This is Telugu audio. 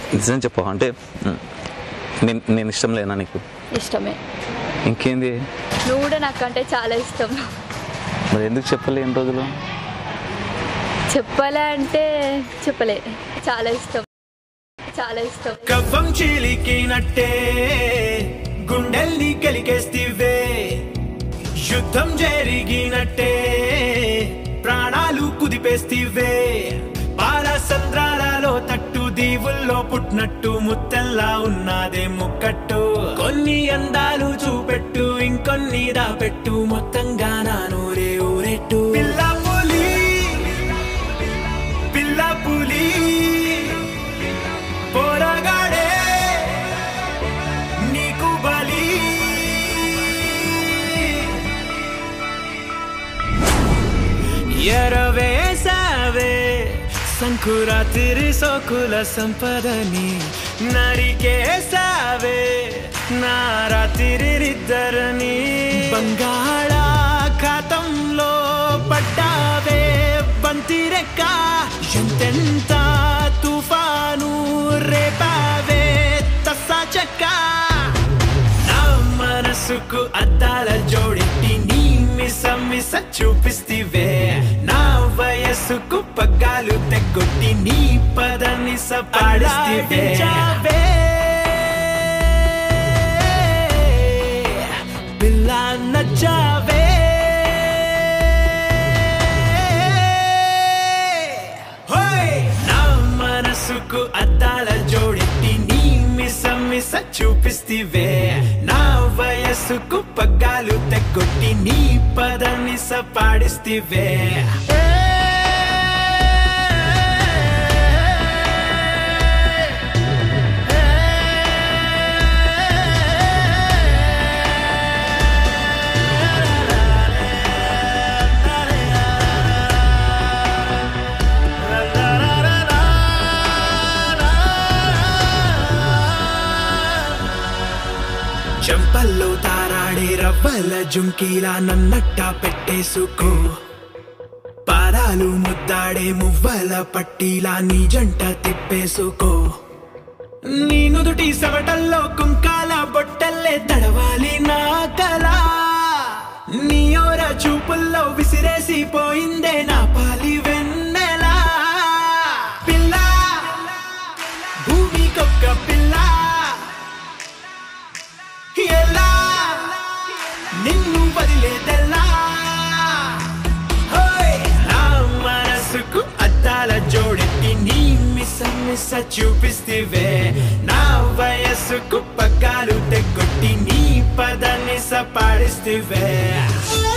నిజం చెప్పు అంటే ఉమ్, నేను నేను ఇష్టం లేనా నీకు ఇష్టమే ఇంకేంది నువ్వు కూడా నాకంటే చాలా ఇష్టం మరి ఎందుకు చెప్పలే ఎన్ని రోజులు చెప్పాలా అంటే చెప్పలే చాలా ఇష్టం చాలా ఇష్టం కవ్వం చీలికినట్టే గుండెల్ని కలిగేస్తివే యుద్ధం జరిగినట్టే ప్రాణాలు కుదిపేస్తివే పాల సంద్రాలలో తట్టు దీవుల్లో పుట్టినట్టు ముత్తెల్లా ఉన్నదే ముక్కట్టు కొన్ని అందాలు చూపెట్టు ఇంకొన్ని దాపెట్టు మొత్తంగా నా నూరే ఊరెట్టు పిల్ల పులి పిల్ల పులి పోరాగాడే నీకు బలి ఎరవేసావే సంకురాతిరి సోకుల సంపదని నరికేసావే నారాతిరిద్దరని బంగాళాఖాతంలో పడ్డావే బంతిరెక్క ఎంతెంత తుఫాను రేపావే తస్సా చెక్క నా మనసుకు అద్దాల జోడెట్టి నీ మిస మిస చూపిస్తివే నా వయస్సుకు పగ్గాలు తెగొట్టి నీ పద నిస పాడిస్తివే పిల్ల నచ్చావే హోయ్! నా మనసుకు అద్దాల జోడెట్టి నీ మిస మిస చూపిస్తివే నా వయస్సుకు పగ్గాలు తెగొట్టి నీ పద నిస పాడిస్తివే చెంపల్లో తారాడే రవ్వల జుంకీలా నన్నట్ట పెట్టేసుకో పాదాలు ముద్దాడే మువ్వల పట్టీలా నీ జంట తిప్పేసుకో నీ నుదుటి సవటల్లో కుంకాల బొట్టల్లే తడవాలి నా కళ నీ ఓర చూపుల్లో విసిరేసి పోయిందే నా పాలి వెన్నెలా పిల్ల భూమికొక్క పిల్ల ఎలా నిన్ను వదిలేదెలా హోయ్! నా మనసుకు అద్దాల జోడెట్టి నీ మిస మిస చూపిస్తివే నా వయస్సుకు పగ్గాలు తెగొట్టి నీ పద నిస పాడిస్తివే